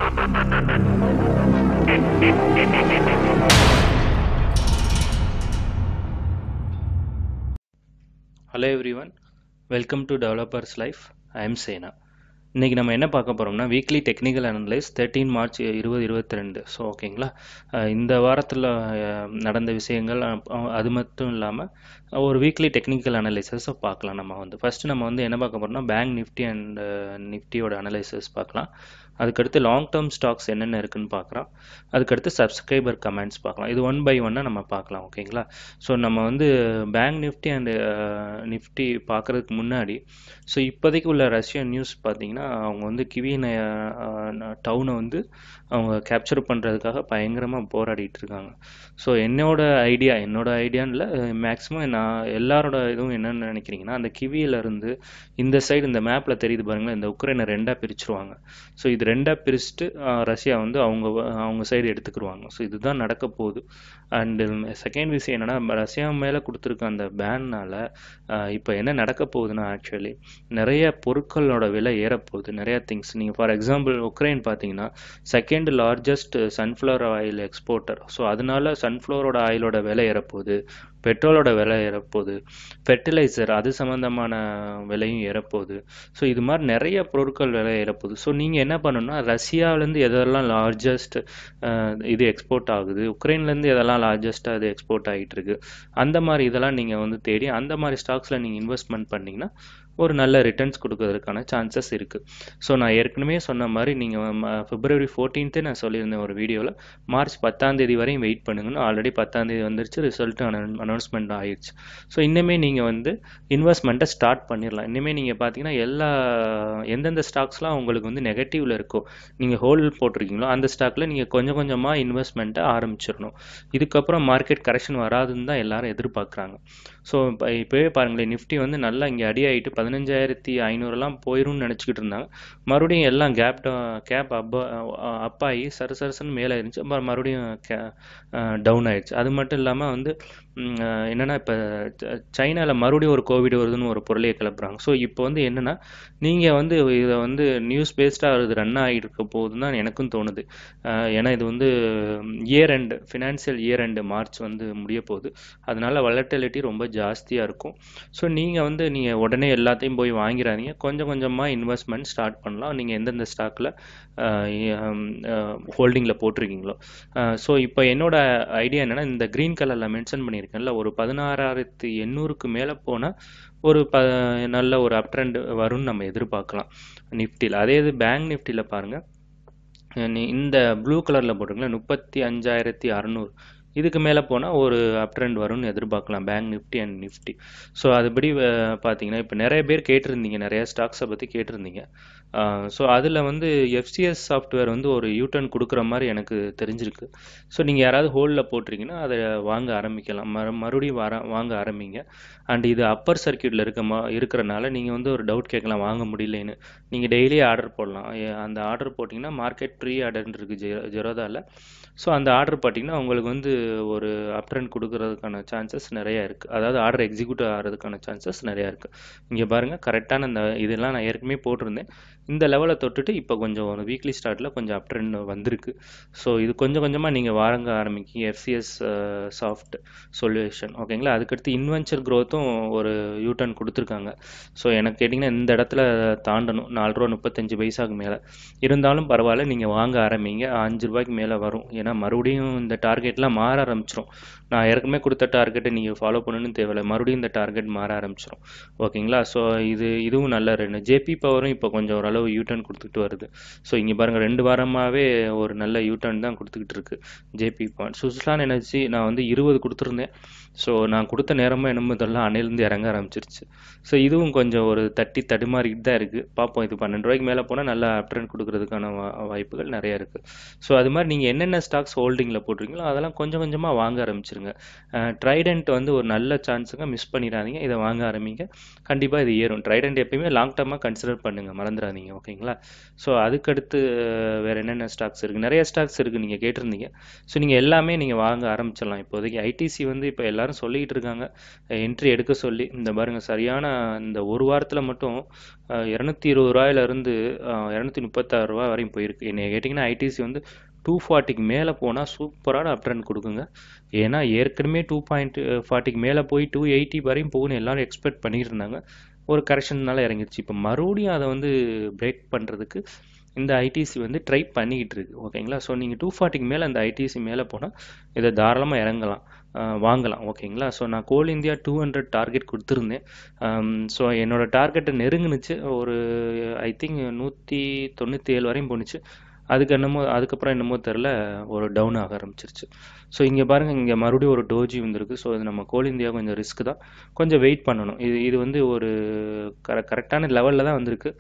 hello everyone welcome to developers life I am Sena இன்றைக்கி நம்ம என்ன பார்க்க போகிறோம்னா weekly technical analyse thirteen March இருபது இருபத்தி ரெண்டு ஸோ ஓகேங்களா அஹ் இந்த வாரத்தில் நடந்த விஷயங்கள் அஹ் அது மட்டும் இல்லாமல் ஒரு வீக்லி டெக்னிக்கல் அனலைசஸை பார்க்கலாம் நம்ம வந்து ஃபஸ்ட்டு நம்ம வந்து என்ன பார்க்க போகிறோம்னா பேங்க் நிஃப்டி அண்ட் நிஃப்டியோட அனலைசஸ் பார்க்கலாம் அதுக்கடுத்து லாங் டேர்ம் ஸ்டாக்ஸ் என்னென்ன இருக்குன்னு பார்க்குறோம் அதுக்கடுத்து சப்ஸ்கிரைபர் கமெண்ட்ஸ் பார்க்கலாம் இது ஒன் பை ஒன்னாக நம்ம பார்க்கலாம் ஓகேங்களா ஸோ நம்ம வந்து பேங்க் நிஃப்டி அண்டு நிஃப்டி பார்க்குறதுக்கு முன்னாடி ஸோ இப்போதைக்கு உள்ள ரஷ்யன் நியூஸ் பார்த்தீங்கன்னா அவங்க வந்து கிவின டவுனை வந்து அவங்க கேப்சர் பண்ணுறதுக்காக பயங்கரமாக போராடிட்டு இருக்காங்க ஸோ என்னோட ஐடியா என்னோட ஐடியான்னு இல்லை மேக்ஸிமம் நான் எல்லாரோட இதுவும் என்னென்னு நினைக்கிறீங்கன்னா அந்த கிவியிலேருந்து இந்த சைடு இந்த மேப்பில் தெரியுது பாருங்களேன் இந்த உக்ரைனை ரெண்டாக பிரிச்சுருவாங்க ஸோ இது ரெண்டாக பிரிச்சுட்டு அஹ், ரஷ்யா வந்து அவங்க வ- அவங்க சைடு எடுத்துக்கிருவாங்க ஸோ இதுதான் நடக்க போகுது அண்டு செகண்ட் விஷயம் என்னன்னா ரஷ்யா மேலே கொடுத்துருக்க அந்த பேன்னால் இப்போ என்ன நடக்க போகுதுன்னா ஆக்சுவலி நிறைய பொருட்களோட விலை ஏறப்போகுது நிறைய திங்ஸ் நீங்கள் ஃபார் எக்ஸாம்பிள் உக்ரைன் பார்த்தீங்கன்னா second largest sunflower oil exporter so அதனால சன்ஃப்ளவரோட ஆயிலோட விலை ஏறப்போகுது பெட்ரோலோட விலை ஏறப்போகுது ஃபெர்டிலைசர் அது சம்மந்தமான விலையும் ஏறப்போகுது ஸோ இது மாதிரி நிறைய பொருட்கள் விலை ஏறப்போகுது ஸோ நீங்கள் என்ன பண்ணணும்னா ரஷ்யாவிலேருந்து எதெல்லாம் லார்ஜஸ்ட் இது எக்ஸ்போர்ட் ஆகுது உக்ரைன்லேருந்து எதெல்லாம் லார்ஜஸ்ட்டாக இது எக்ஸ்போர்ட் ஆகிட்டு இருக்கு அந்த மாதிரி இதெல்லாம் நீங்கள் வந்து தேடி அந்த மாதிரி ஸ்டாக்ஸில் நீங்கள் இன்வெஸ்ட்மெண்ட் பண்ணிங்கன்னா ஒரு நல்ல ரிட்டர்ன்ஸ் கொடுக்கறதுக்கான சான்சஸ் இருக்குது ஸோ நான் ஏற்கனவே சொன்ன மாதிரி நீங்கள் பிப்ரவரி ஃபோர்டீன்த்தே நான் சொல்லியிருந்தேன் ஒரு வீடியோவில் மார்ச் பத்தாம் தேதி வரையும் வெயிட் பண்ணுங்கன்னு ஆல்ரெடி பத்தாம் தேதி வந்துருச்சு ரிசல்ட் அனௌன்ஸ்மெண்ட் ஆயிடுச்சு ஸோ இன்னுமே நீங்கள் வந்து இன்வெஸ்ட்மெண்ட்டை ஸ்டார்ட் பண்ணிடலாம் இன்னுமே நீங்கள் பார்த்தீங்கன்னா எல்லா எந்தெந்த ஸ்டாக்ஸ்லாம் உங்களுக்கு வந்து நெகட்டிவ்ல இருக்கோ நீங்கள் ஹோல் போட்டிருக்கீங்களோ அந்த ஸ்டாக்ல நீங்கள் கொஞ்சம் கொஞ்சமாக இன்வெஸ்ட்மெண்ட்டை ஆரம்பிச்சிடணும் இதுக்கப்புறம் மார்க்கெட் கரெக்ஷன் வராதுன்னு தான் எல்லாரும் எதிர்பார்க்குறாங்க ஸோ இப்போ இப்போவே பாருங்களேன் நிஃப்டி வந்து நல்லா இங்கே அடி ஆகிட்டு பதினஞ்சாயிரத்தி ஐநூறுலாம் போயிரும்னு நினச்சிக்கிட்டு இருந்தாங்க மறுபடியும் எல்லாம் கேப் கேப் அப் அப் ஆகி சர சரசன்னு மேலே இருந்துச்சு அப்புறம் மறுபடியும் கே டவுன் ஆயிடுச்சு அது மட்டும் இல்லாமல் வந்து ம், அஹ், என்னன்னா இப்போ சைனாவில் மறுபடியும் ஒரு கோவிட் வருதுன்னு ஒரு பொருளையை கிளப்புறாங்க ஸோ இப்போ வந்து என்னன்னா நீங்கள் வந்து இதை வந்து நியூஸ் பேஸ்டாக இது ரன் ஆகிட்டு இருக்க போகுதுன்னு தான் எனக்கும் தோணுது அஹ், ஏன்னா இது வந்து year end financial year end March வந்து முடிய போகுது அதனால வலட்டிலிட்டி ரொம்ப ஜாஸ்தியாக இருக்கும் ஸோ நீங்கள் வந்து நீங்கள் உடனே எல்லாத்தையும் போய் வாங்கிறாதீங்க கொஞ்சம் கொஞ்சமாக இன்வெஸ்ட்மெண்ட் ஸ்டார்ட் பண்ணலாம் நீங்கள் எந்தெந்த ஸ்டாக்கில் ஹோல்டிங்கில் போட்டிருக்கீங்களோ ஸோ இப்போ என்னோட ஐடியா என்னன்னா இந்த க்ரீன் கலரில் மென்ஷன் பண்ணியிருக்கேன்ல ஒரு பதினாறாயிரத்து எண்ணூறுக்கு மேலே போனால் ஒரு ப நல்ல ஒரு அப் ட்ரெண்ட் வரும்னு நம்ம எதிர்பார்க்கலாம் நிஃப்டியில் அதே இது பேங்க் நிஃப்டியில் பாருங்கள் நீ இந்த ப்ளூ கலரில் போட்டிருக்கல முப்பத்தி அஞ்சாயிரத்தி அறநூறு இதுக்கு மேலே போனால் ஒரு அப் ட்ரெண்ட் வரும்னு எதிர்பார்க்கலாம் bank Nifty and Nifty so அதுபடி அஹ், பார்த்தீங்கன்னா இப்போ நிறைய பேர் கேட்டிருந்தீங்க நிறைய ஸ்டாக்ஸை பற்றி கேட்டிருந்தீங்க ஸோ அதில் வந்து எஃப்சிஎஸ் சாஃப்ட்வேர் வந்து ஒரு யூட்டர்ன் கொடுக்குற மாதிரி எனக்கு தெரிஞ்சிருக்கு ஸோ நீங்கள் யாராவது ஹோல்டில் போட்டிருக்கீங்கன்னா அதை வாங்க ஆரம்பிக்கலாம் மறு மறுபடியும் வர வாங்க ஆரம்பிங்க அண்ட் இது அப்பர் சர்க்கியூட்டில் இருக்க மா இருக்கிறனால நீங்கள் வந்து ஒரு டவுட் கேட்கலாம் வாங்க முடியலன்னு நீங்கள் டெய்லி ஆர்டர் போடலாம் எ- அந்த ஆர்டர் போட்டிங்கன்னா மார்க்கெட் ப்ரீ ஆர்டர்னு இருக்குது ஜெ ஜெரோதாவில் ஸோ அந்த ஆர்டர் பார்த்தீங்கன்னா உங்களுக்கு வந்து ஒரு அப்ட்ரெண்ட் கொடுக்கறதுக்கான சான்சஸ் நிறையா இருக்குது அதாவது ஆர்டர் எக்ஸிக்யூட் ஆகிறதுக்கான சான்சஸ் நிறையா இருக்குது இங்கே பாருங்கள் கரெக்டான இந்த இதெல்லாம் நான் ஏற்கனவே போட்டிருந்தேன் இந்த லெவலை தொட்டுட்டு இப்போ கொஞ்சம் ஒரு வீக்லி ஸ்டார்ட்டில் கொஞ்சம் அப்ட்ரெண்ட் வந்திருக்கு ஸோ இது கொஞ்சம் கொஞ்சமாக நீங்கள் வாரங்க ஆரம்பிக்கிங்க எஃப்சிஎஸ் சாஃப்ட் சொல்யூஷன் ஓகேங்களா அதுக்கடுத்து இன்வென்ச்சர் க்ரோத்தும் ஒரு யூட்டர்ன் கொடுத்துருக்காங்க ஸோ எனக்கு கேட்டிங்கன்னா இந்த இடத்துல தாண்டணும் நாலு ரூபா முப்பத்தஞ்சு பைசாக்கு மேலே இருந்தாலும் பரவாயில்ல நீங்கள் வாங்க ஆரம்பிங்க அஞ்சு ரூபாய்க்கு மேலே வரும் ஏன்னா மறுபடியும் இந்த டார்கெட்லாம் மாற ஆரம்பிச்சிரும் நான் ஏற்கனவே கொடுத்த டார்கெட்டை நீங்கள் ஃபாலோ பண்ணணும்னு தேவையில்ல மறுபடியும் இந்த டார்கெட் மாற ஆரம்பிச்சிரும் ஓகேங்களா ஸோ இது இதுவும் நல்ல ரெண்டு ஜேபி பவரும் இப்போ கொஞ்சம் ஓரளவு யூட்டர்ன் கொடுத்துக்கிட்டு வருது ஸோ இங்கே பாருங்கள் ரெண்டு வாரமாகவே ஒரு நல்ல யூட்டர்ன் தான் கொடுத்துக்கிட்டு இருக்கு ஜேபி பாயிண்ட் சுஸ்லான் எனர்ஜி நான் வந்து இருபது கொடுத்துருந்தேன் ஸோ நான் கொடுத்த நேரமாக என்னமோ இதெல்லாம் அணையிலேருந்து இறங்க ஆரம்பிச்சிருச்சு ஸோ இதுவும் கொஞ்சம் ஒரு தட்டி தடுமாறிக்கிட்டு தான் இருக்குது பார்ப்போம் இது பன்னெண்டு ரூபாய்க்கு மேலே போனால் நல்லா அப்ட்ரெண்ட் கொடுக்கறதுக்கான வா- வாய்ப்புகள் நிறைய இருக்குது ஸோ அது மாதிரி நீங்கள் என்னென்ன ஸ்டாக்ஸ் ஹோல்டிங்கில் போட்டிருக்கீங்களோ அதெல்லாம் கொஞ்சம் கொஞ்சமாக வாங்க ஆரம்பிச்சிருங்க ட்ரைடென்ட் வந்து ஒரு நல்ல சான்ஸுங்க மிஸ் பண்ணிடாதீங்க இதை வாங்க ஆரம்பிங்க கண்டிப்பாக இது ஏறும் ட்ரைடென்ட் எப்பயுமே லாங் டர்மாக கன்சிடர் பண்ணுங்கள் மறந்துடாதீங்க நீங்கள் ஓகேங்களா ஸோ அதுக்கடுத்து வேறு என்னென்ன ஸ்டாக்ஸ் இருக்குது நிறைய ஸ்டாக்ஸ் இருக்குது நீங்கள் கேட்டிருந்தீங்க ஸோ நீங்கள் எல்லாமே நீங்கள் வாங்க ஆரம்பிச்சிடலாம் இப்போதைக்கு ஐடிசி வந்து இப்போ எல்லாரும் சொல்லிக்கிட்டு இருக்காங்க என்ட்ரி எடுக்க சொல்லி இந்த பாருங்கள் சரியான இந்த ஒரு வாரத்தில் மட்டும் இரநூத்தி இருபது ரூபாயிலிருந்து இரநூத்தி முப்பத்தாறு ரூபா வரையும் போயிருக்கு என்னை கேட்டிங்கன்னா ஐடிசி வந்து டூ ஃபார்ட்டிக்கு மேலே போனால் சூப்பரான அப் ட்ரெண்ட் கொடுக்குங்க ஏன்னா ஏற்கனவே டூ பாயிண்ட் ஃபார்ட்டிக்கு மேலே போய் டூ எயிட்டி வரையும் போகும்னு எல்லாரும் எக்ஸ்பெக்ட் பண்ணிட்டு இருந்தாங்க ஒரு கரெக்ஷன்னால இறங்கிடுச்சு இப்போ மறுபடியும் அதை வந்து பிரேக் பண்ணுறதுக்கு இந்த ஐடிசி வந்து ட்ரை பண்ணிக்கிட்டு இருக்கு ஓகேங்களா ஸோ நீங்கள் டூ ஃபார்ட்டிக்கு மேலே அந்த ஐடிசி மேலே போனால் இதை தாராளமாக இறங்கலாம் வாங்கலாம் ஓகேங்களா ஸோ நான் Coal India two hundred target கொடுத்துருந்தேன் ஸோ என்னோடய டார்கெட்டை நெருங்குனுச்சு ஒரு ஐ திங்க் நூற்றி தொண்ணூற்றி ஏழு வரையும் போணுச்சு அதுக்கு என்னமோ அதுக்கப்புறம் என்னமோ தெரில ஒரு டவுன் ஆக ஆரம்பிச்சிருச்சு ஸோ இங்கே பாருங்கள் இங்கே மறுபடியும் ஒரு டோஜி வந்திருக்கு ஸோ இது நம்ம கோல் இந்தியா கொஞ்சம் ரிஸ்க் தான் கொஞ்சம் வெயிட் பண்ணணும் இது இது வந்து ஒரு கர கரெக்டான லெவலில் தான் வந்திருக்கு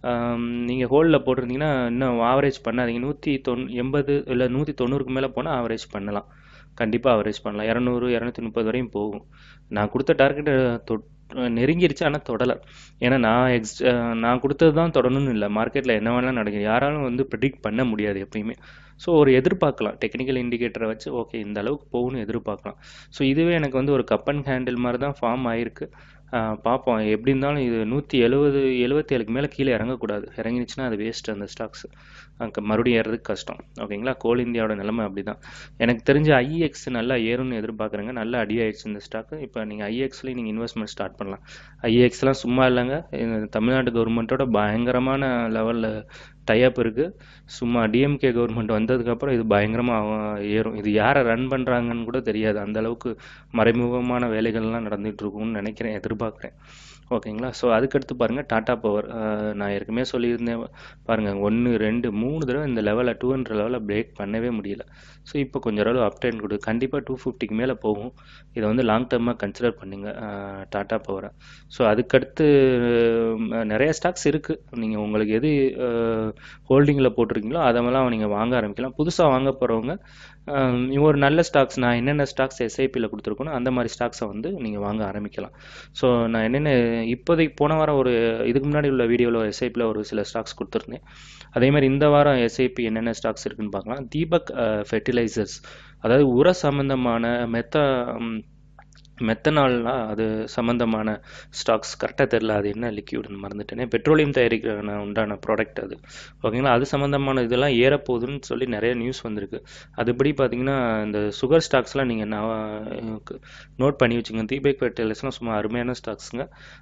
நீங்கள் ஹோல்டில் போட்டிருந்தீங்கன்னா இன்னும் ஆவரேஜ் பண்ணாதீங்க நூற்றி தொண் எண்பது இல்லை நூற்றி தொண்ணூறுக்கு மேலே போனால் ஆவரேஜ் பண்ணலாம் கண்டிப்பாக ஆவரேஜ் பண்ணலாம் இரநூறு இரநூத்தி முப்பது வரையும் போகும் நான் கொடுத்த டார்கெட்டை தொட் நெருங்கிருச்சு ஆனால் தொடலை ஏன்னா நான் எக்ஸ் நான் கொடுத்தது தான் தொடணும்னு இல்லை மார்க்கெட்டில் என்ன வேணாலும் நடக்கும் யாராலும் வந்து ப்ரிடிக்ட் பண்ண முடியாது எப்பயுமே ஸோ ஒரு எதிர்பார்க்கலாம் டெக்னிக்கல் இண்டிகேட்டரை வச்சு ஓகே இந்த அளவுக்கு போகும்னு எதிர்பார்க்கலாம் ஸோ இதுவே எனக்கு வந்து ஒரு கப் அண்ட் ஹேண்டில் மாதிரி தான் ஃபார்ம் ஆயிருக்கு பார்ப்போம் எப்படி இருந்தாலும் இது நூற்றி எழுபது எழுபத்தி ஏழுக்கு மேலே கீழே இறங்கக்கூடாது இறங்கிடுச்சுன்னா அது வேஸ்ட் அந்த ஸ்டாக்ஸ் மறுபடியும் ஏறதுக்கு கஷ்டம் ஓகேங்களா கோல் இந்தியாவோட நிலைமை அப்படி தான் எனக்கு தெரிஞ்ச ஐஎக்ஸ் நல்லா ஏறும்னு எதிர்பார்க்குறேங்க நல்லா அடி ஆயிடுச்சு இந்த ஸ்டாக்கு இப்போ நீங்கள் ஐஎக்ஸ்லேயும் நீங்கள் இன்வெஸ்ட்மெண்ட் ஸ்டார்ட் பண்ணலாம் ஐஎக்ஸ்லாம் சும்மா இல்லைங்க தமிழ்நாடு கவர்மெண்ட்டோட பயங்கரமான லெவலில் டைப் இருக்குது சும்மா டிஎம்கே கவர்மெண்ட் வந்ததுக்கப்புறம் இது பயங்கரமாக ஏறும் இது யாரை ரன் பண்ணுறாங்கன்னு கூட தெரியாது அந்த அளவுக்கு மறைமுகமான வேலைகள்லாம் நடந்துகிட்டு இருக்கும்னு நினைக்கிறேன் எதிர்பார்க்குறேன் ஓகேங்களா ஸோ அதுக்கடுத்து பாருங்கள் டாடா பவர் நான் ஏற்கனவே சொல்லியிருந்தேன் பாருங்கள் ஒன்று ரெண்டு மூணு தடவை இந்த லெவலில் டூ ஹண்ட்ரட் லெவலில் பிரேக் பண்ணவே முடியல ஸோ இப்போ கொஞ்சம் அளவு அப் டைம் கொடு கண்டிப்பாக டூ ஃபிஃப்டிக்கு மேலே போகும் இதை வந்து லாங் டேர்மாக கன்சிடர் பண்ணுங்க டாடா பவரை ஸோ அதுக்கடுத்து நிறைய ஸ்டாக்ஸ் இருக்குது நீங்கள் உங்களுக்கு எது ஹோல்டிங்கில் போட்டிருக்கீங்களோ அதெல்லாம் நீங்கள் வாங்க ஆரம்பிக்கலாம் புதுசாக வாங்க போகிறவங்க ஒரு நல்ல ஸ்டாக்ஸ் நான் என்னென்ன ஸ்டாக்ஸ் எஸ்ஐபியில் கொடுத்துருக்கோனோ அந்த மாதிரி ஸ்டாக்ஸை வந்து நீங்கள் வாங்க ஆரம்பிக்கலாம் ஸோ நான் என்னென்ன இப்போதைக்கு போன வாரம் ஒரு இதுக்கு முன்னாடி உள்ள வீடியோவில் எஸ்ஐபியில் ஒரு சில ஸ்டாக்ஸ் கொடுத்துருந்தேன் அதே மாதிரி இந்த வாரம் எஸ்ஐபி என்னென்ன ஸ்டாக்ஸ் இருக்குன்னு பார்க்கலாம் தீபக் ஃபெர்டிலைசர்ஸ் அதாவது உர சம்பந்தமான மெத்த மெத்தனால்னா அது சம்மந்தமான ஸ்டாக்ஸ் கரெக்டாக தெரில அது என்ன லிக்யூடுன்னு மறந்துட்டேனே பெட்ரோலியம் தயாரிக்கிற உண்டான ப்ராடக்ட் அது ஓகேங்களா அது சம்மந்தமான இதெல்லாம் ஏறப்போகுதுன்னு சொல்லி நிறைய நியூஸ் வந்திருக்கு அதுபடி பார்த்தீங்கன்னா இந்த சுகர் ஸ்டாக்ஸ்லாம் நீங்கள் நான் நோட் பண்ணி வச்சுங்க தீபக் ஃபெர்டிலைசர்ஸ்லாம் சும்மா அருமையான ஸ்டாக்ஸுங்க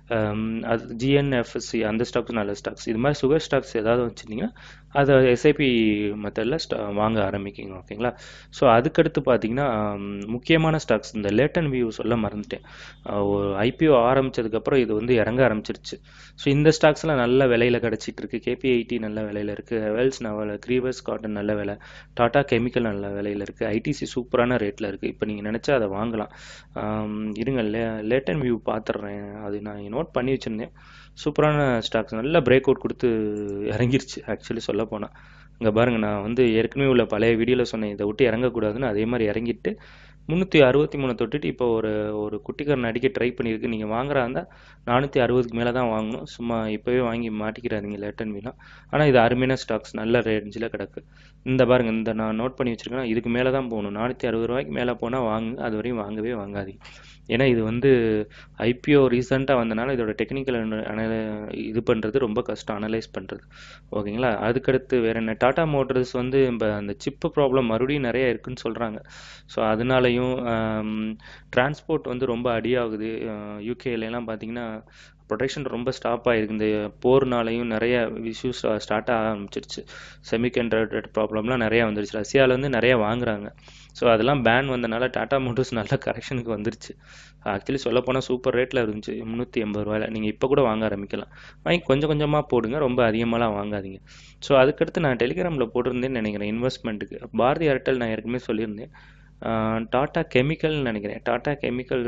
அது ஜிஎன்எஃப்எஸ்சி அந்த ஸ்டாக்ஸ் நல்ல ஸ்டாக்ஸ் இது மாதிரி சுகர் ஸ்டாக்ஸ் ஏதாவது வச்சுருந்தீங்கன்னா அதை எஸ்ஐபி மெத்தடில் ஸ்டா வாங்க ஆரம்பிக்கிங்க ஓகேங்களா ஸோ அதுக்கடுத்து பார்த்தீங்கன்னா முக்கியமான ஸ்டாக்ஸ் இந்த லேட்டன் வியூ சொல்ல மறந்துட்டேன் ஒரு ஐபிஓ ஆரம்பித்ததுக்கப்புறம் இது வந்து இறங்க ஆரம்பிச்சிருச்சு ஸோ இந்த ஸ்டாக்ஸ்லாம் நல்ல விலையில் கிடச்சிட்டு இருக்கு கேபிஐடி நல்ல விலையில் இருக்குது ஹெவல்ஸ் நல்ல க்ரீவர்ஸ் காட்டன் நல்ல விலை டாடா கெமிக்கல் நல்ல விலையில் இருக்குது ஐடிசி சூப்பரான ரேட்டில் இருக்குது இப்போ நீங்கள் நினச்சா அதை வாங்கலாம் இருங்க லே லேட்டன் வியூ பார்த்துட்றேன் அது நான் நோட் பண்ணி வச்சுருந்தேன் சூப்பரான ஸ்டாக்ஸ் நல்ல பிரேக் அவுட் கொடுத்து இறங்கிருச்சு ஆக்சுவலி சொல்ல போனால் இங்கே பாருங்கள் நான் வந்து ஏற்கனவே உள்ள பழைய வீடியோவில் சொன்னேன் இதை விட்டு இறங்கக்கூடாதுன்னு அதே மாதிரி இறங்கிட்டு முந்நூற்றி அறுபத்தி மூணு தொட்டுட்டு இப்போ ஒரு ஒரு குட்டிக்காரன் அடிக்க ட்ரை பண்ணியிருக்கு நீங்கள் வாங்குறா இருந்தால் நானூற்றி அறுபதுக்கு மேலே தான் வாங்கணும் சும்மா இப்போவே வாங்கி மாட்டிக்கிறாதீங்க லேட்டன் வீலாம் ஆனால் இது அருமையான ஸ்டாக்ஸ் நல்ல ரேஞ்சில் கிடக்கு இந்த பாருங்க இந்த நான் நோட் பண்ணி வச்சுருக்கேன் இதுக்கு மேலே தான் போகணும் நானூற்றி அறுபது ரூபாய்க்கு மேலே போனால் வாங்குங்க அது வரையும் வாங்கவே வாங்காதீங்க ஏன்னா இது வந்து ஐபிஓ ரீசெண்டாக வந்தனால இதோட டெக்னிக்கல் இது பண்ணுறது ரொம்ப கஷ்டம் அனலைஸ் பண்ணுறது ஓகேங்களா அதுக்கடுத்து வேறு என்ன டாடா மோட்டர்ஸ் வந்து இப்போ அந்த சிப்பு ப்ராப்ளம் மறுபடியும் நிறைய இருக்குன்னு சொல்கிறாங்க ஸோ அதனாலையும் டிரான்ஸ்போர்ட் வந்து ரொம்ப அடியாகுது யூகேலாம் பார்த்தீங்கன்னா ப்ரொடக்ஷன் ரொம்ப ஸ்டாப் ஆகிருக்கு இந்த போர்னாலையும் நிறைய இஷ்யூஸ் ஸ்டார்ட் ஆக ஆரம்பிச்சிருச்சு செமிகண்டக்டர் ப்ராப்ளம்லாம் நிறையா வந்துருச்சு ரஷ்யாவிலேருந்து நிறைய வாங்குறாங்க ஸோ அதெல்லாம் பேன் வந்தனால டாடா மோட்டர்ஸ் நல்ல கரெக்ஷனுக்கு வந்துருச்சு ஆக்சுவலி சொல்லப்போனால் சூப்பர் ரேட்டில் இருந்துச்சு முந்நூற்றி எண்பது ரூபாயில் நீங்கள் இப்போ கூட வாங்க ஆரம்பிக்கலாம் வாங்கி கொஞ்சம் கொஞ்சமாக போடுங்க ரொம்ப அதிகமாகலாம் வாங்காதீங்க ஸோ அதுக்கடுத்து நான் டெலிகிராமில் போட்டிருந்தேன்னு நினைக்கிறேன் இன்வெஸ்ட்மெண்ட்டுக்கு பாரதி ஏர்டெல் நான் ஏற்கனவே சொல்லியிருந்தேன் டாட்டா கெமிக்கல்னு நினைக்கிறேன் டாட்டா கெமிக்கல்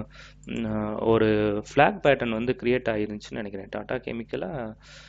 ஒரு ஃப்ளாக் பேட்டர்ன் வந்து க்ரியேட் ஆகிருந்துச்சுன்னு நினைக்கிறேன் டாட்டா கெமிக்கலாக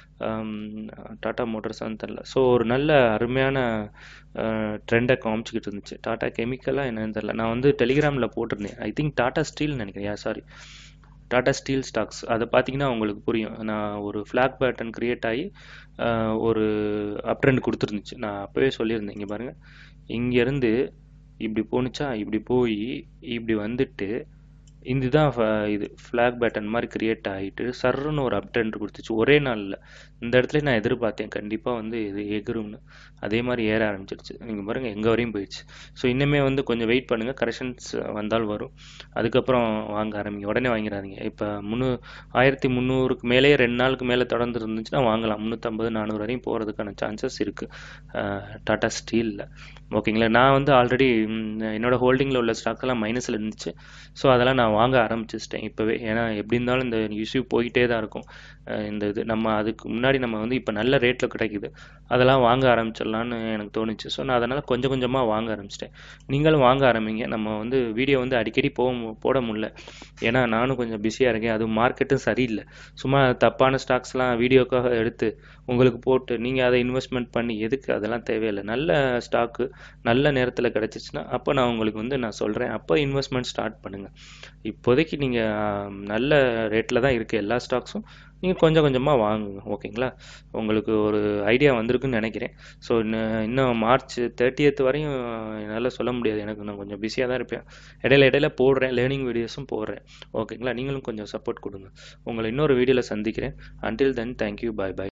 டாட்டா மோட்டர்ஸான்னு தெரில ஸோ ஒரு நல்ல அருமையான ட்ரெண்டை காமிச்சிக்கிட்டு இருந்துச்சு டாட்டா கெமிக்கலாக என்னன்னு தெரில நான் வந்து டெலிகிராமில் போட்டிருந்தேன் ஐ திங்க் டாட்டா ஸ்டீல் நினைக்கிறேன் yeah sorry Tata steel stocks அதை பார்த்தீங்கன்னா உங்களுக்கு புரியும் நான் ஒரு ஃப்ளாக் பேட்டர்ன் கிரியேட் ஆகி ஆஹ், ஒரு அப் ட்ரெண்ட் கொடுத்துருந்துச்சு நான் அப்போவே சொல்லியிருந்தேன் இங்கே பாருங்கள் இங்கேருந்து இப்படி போணுச்சா இப்படி போய் இப்படி வந்துட்டு இதுதான் ஃப- இது ஃப்ளாக் பேட்டன் மாதிரி கிரியேட் ஆகிட்டு சர்ன்னு ஒரு அப்டென்ட் கொடுத்துச்சு ஒரே நாளில் இந்த இடத்துல நான் எதிர்பார்த்தேன் கண்டிப்பாக வந்து இது எகுரும்னு அதே மாதிரி ஏற ஆரம்பிச்சிருச்சு நீங்கள் பாருங்கள் எங்கே வரையும் போயிடுச்சு ஸோ இன்னுமே வந்து கொஞ்சம் வெயிட் பண்ணுங்கள் கரெக்ஷன்ஸ் வந்தால் வரும் அதுக்கப்புறம் வாங்க ஆரம்பிங்க உடனே வாங்கிடாதீங்க இப்போ முந்நூ ஆயிரத்தி முந்நூறுக்கு மேலேயே ரெண்டு நாளுக்கு மேலே தொடர்ந்து இருந்துச்சுன்னா வாங்கலாம் முந்நூற்றம்பது நானூறு வரையும் போகிறதுக்கான சான்சஸ் இருக்குது டாடா ஸ்டீலில் ஓகேங்களா நான் வந்து ஆல்ரெடி என்னோட ஹோல்டிங்கில் உள்ள ஸ்டாக்ஸ் எல்லாம் மைனஸில் இருந்துச்சு ஸோ அதெல்லாம் நான் வாங்க ஆரம்பிச்சிச்சிட்டேன் இப்போவே ஏன்னா எப்படி இருந்தாலும் இந்த இஷ்யூ போயிட்டே தான் இருக்கும் அஹ் இந்த இது நம்ம அதுக்கு முன்னாடி நம்ம வந்து இப்போ நல்ல ரேட்டில் கிடைக்குது அதெல்லாம் வாங்க ஆரம்பிச்சிடலான்னு எனக்கு தோணுச்சு ஸோ நான் அதனால் கொஞ்சம் கொஞ்சமாக வாங்க ஆரம்பிச்சிட்டேன் நீங்களும் வாங்க ஆரம்பிங்க நம்ம வந்து வீடியோ வந்து அடிக்கடி போக மு- போட முடியல ஏன்னா நானும் கொஞ்சம் பிஸியாக இருக்கேன் அதுவும் மார்க்கெட்டும் சரியில்லை சும்மா தப்பான ஸ்டாக்ஸ்லாம் வீடியோக்காக எடுத்து உங்களுக்கு போட்டு நீங்கள் அதை இன்வெஸ்ட்மெண்ட் பண்ணி எதுக்கு அதெல்லாம் தேவையில்லை நல்ல ஸ்டாக்கு நல்ல நேரத்தில் கிடச்சிச்சின்னா அப்போ நான் உங்களுக்கு வந்து நான் சொல்கிறேன் அப்போ இன்வெஸ்ட்மெண்ட் ஸ்டார்ட் பண்ணுங்கள் இப்போதைக்கு நீங்கள் நல்ல ரேட்டில் தான் இருக்குது எல்லா ஸ்டாக்ஸும் நீங்கள் கொஞ்சம் கொஞ்சமாக வாங்குங்க ஓகேங்களா உங்களுக்கு ஒரு ஐடியா வந்திருக்குன்னு நினைக்கிறேன் ஸோ இன்னும் மார்ச் தேர்ட்டியத் வரையும் என்னால் சொல்ல முடியாது எனக்கு நான் கொஞ்சம் பிஸியாக தான் இருப்பேன் இடையில இடையில போடுறேன் லேர்னிங் வீடியோஸும் போடுறேன் ஓகேங்களா நீங்களும் கொஞ்சம் சப்போர்ட் கொடுங்க உங்களை இன்னொரு வீடியோவில் சந்திக்கிறேன் until then thank you bye bye